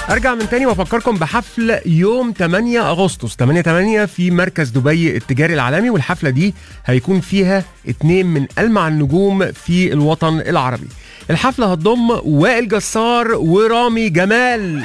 ارجع من تاني وافكركم بحفل يوم 8 اغسطس 8 8 في مركز دبي التجاري العالمي والحفله دي هيكون فيها اتنين من المع النجوم في الوطن العربي الحفله هتضم وائل جسار ورامي جمال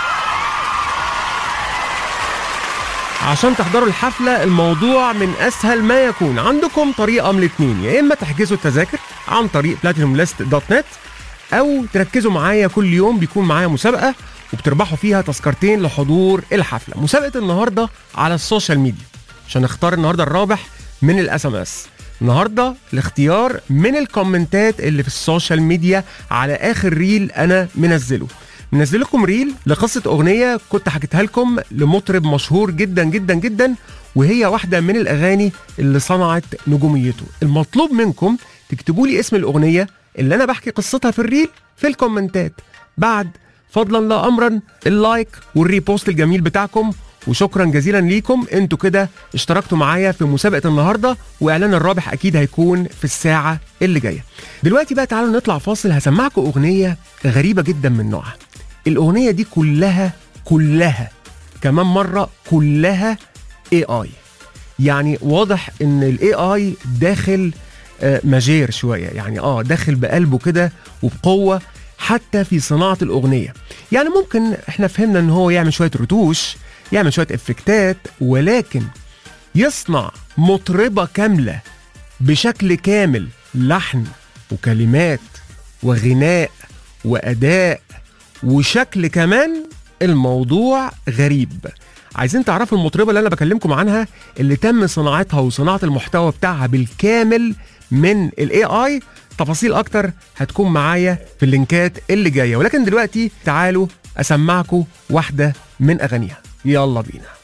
عشان تحضروا الحفلة الموضوع من أسهل ما يكون عندكم طريقة من الاتنين يا إما تحجزوا التذاكر عن طريق بلاتينوم ليست دوت نت أو تركزوا معايا كل يوم بيكون معايا مسابقة وبتربحوا فيها تذكرتين لحضور الحفلة مسابقة النهاردة على السوشيال ميديا عشان نختار النهاردة الرابح من الاس ام اس النهارده الاختيار من الكومنتات اللي في السوشيال ميديا على اخر ريل انا منزله منزل لكم ريل لقصه اغنيه كنت حكيتها لكم لمطرب مشهور جدا جدا جدا وهي واحده من الاغاني اللي صنعت نجوميته المطلوب منكم تكتبوا لي اسم الاغنيه اللي انا بحكي قصتها في الريل في الكومنتات بعد فضلا لا امرا اللايك والريبوست الجميل بتاعكم وشكرا جزيلا ليكم انتوا كده اشتركتوا معايا في مسابقه النهارده واعلان الرابح اكيد هيكون في الساعه اللي جايه دلوقتي بقى تعالوا نطلع فاصل هسمعكم اغنيه غريبه جدا من نوعها الاغنيه دي كلها كلها كمان مره كلها اي اي يعني واضح ان الاي اي داخل آه، ماجير شويه يعني اه داخل بقلبه كده وبقوه حتى في صناعه الاغنيه يعني ممكن احنا فهمنا ان هو يعمل شويه رتوش يعمل شويه افكتات ولكن يصنع مطربه كامله بشكل كامل لحن وكلمات وغناء واداء وشكل كمان الموضوع غريب عايزين تعرفوا المطربه اللي انا بكلمكم عنها اللي تم صناعتها وصناعه المحتوى بتاعها بالكامل من الاي اي تفاصيل اكتر هتكون معايا في اللينكات اللي جايه ولكن دلوقتي تعالوا اسمعكم واحده من اغانيها يلا بينا